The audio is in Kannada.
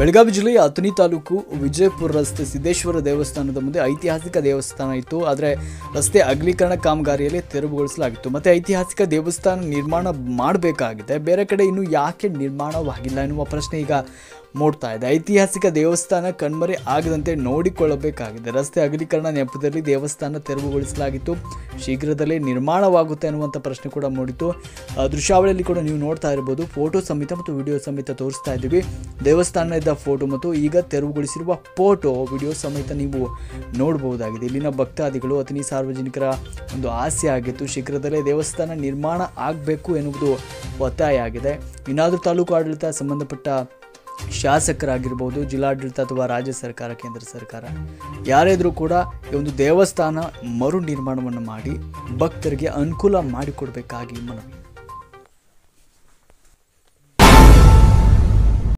ಬೆಳಗಾವಿ ಜಿಲ್ಲೆಯ ಅಥಣಿ ತಾಲೂಕು ವಿಜಯಪುರ ರಸ್ತೆ ಸಿದ್ದೇಶ್ವರ ದೇವಸ್ಥಾನದ ಮುಂದೆ ಐತಿಹಾಸಿಕ ದೇವಸ್ಥಾನ ಇತ್ತು ಆದರೆ ರಸ್ತೆ ಅಗಲೀಕರಣ ಕಾಮಗಾರಿಯಲ್ಲಿ ತೆರವುಗೊಳಿಸಲಾಗಿತ್ತು ಮತ್ತೆ ಐತಿಹಾಸಿಕ ದೇವಸ್ಥಾನ ನಿರ್ಮಾಣ ಮಾಡಬೇಕಾಗಿದೆ ಬೇರೆ ಕಡೆ ಇನ್ನು ಯಾಕೆ ನಿರ್ಮಾಣವಾಗಿಲ್ಲ ಎನ್ನುವ ಪ್ರಶ್ನೆ ಈಗ ಮೂಡ್ತಾ ಇದೆ ಐತಿಹಾಸಿಕ ದೇವಸ್ಥಾನ ಕಣ್ಮರೆ ಆಗದಂತೆ ನೋಡಿಕೊಳ್ಳಬೇಕಾಗಿದೆ ರಸ್ತೆ ಅಗಲೀಕರಣ ನೆಪದಲ್ಲಿ ದೇವಸ್ಥಾನ ತೆರವುಗೊಳಿಸಲಾಗಿತ್ತು ಶೀಘ್ರದಲ್ಲೇ ನಿರ್ಮಾಣವಾಗುತ್ತೆ ಅನ್ನುವಂಥ ಪ್ರಶ್ನೆ ಕೂಡ ಮೂಡಿತು ಆ, ದೃಶ್ಯಾವಳಿಯಲ್ಲಿ ಕೂಡ ನೀವು ನೋಡ್ತಾ ಇರ್ಬೋದು ಫೋಟೋ ಸಮೇತ ಮತ್ತು ವಿಡಿಯೋ ಸಮೇತ ತೋರಿಸ್ತಾ ಇದ್ದೀವಿ ದೇವಸ್ಥಾನದ ಫೋಟೋ ಮತ್ತು ಈಗ ತೆರವುಗೊಳಿಸಿರುವ ಫೋಟೋ ವಿಡಿಯೋ ಸಮೇತ ನೀವು ನೋಡಬಹುದಾಗಿದೆ ಇಲ್ಲಿನ ಭಕ್ತಾದಿಗಳು ಅಥಣಿ ಸಾರ್ವಜನಿಕರ ಒಂದು ಆಸೆ ಆಗಿತ್ತು ಶೀಘ್ರದಲ್ಲೇ ದೇವಸ್ಥಾನ ನಿರ್ಮಾಣ ಆಗಬೇಕು ಎನ್ನುವುದು ಒತ್ತಾಯ ಆಗಿದೆ ಇನ್ನಾದರೂ ತಾಲೂಕು ಆಡಳಿತ ಸಂಬಂಧಪಟ್ಟ ಶಾಸಕರಾಗಿರ್ಬೋದು ಜಿಲ್ಲಾಡಳಿತ ಅಥವಾ ರಾಜ್ಯ ಸರ್ಕಾರ ಕೇಂದ್ರ ಸರ್ಕಾರ ಯಾರಾದರೂ ಕೂಡ ಈ ಒಂದು ದೇವಸ್ಥಾನ ಮರು ನಿರ್ಮಾಣವನ್ನು ಮಾಡಿ ಭಕ್ತರಿಗೆ ಅನುಕೂಲ ಮಾಡಿಕೊಡ್ಬೇಕಾಗಿ ಮನವಿ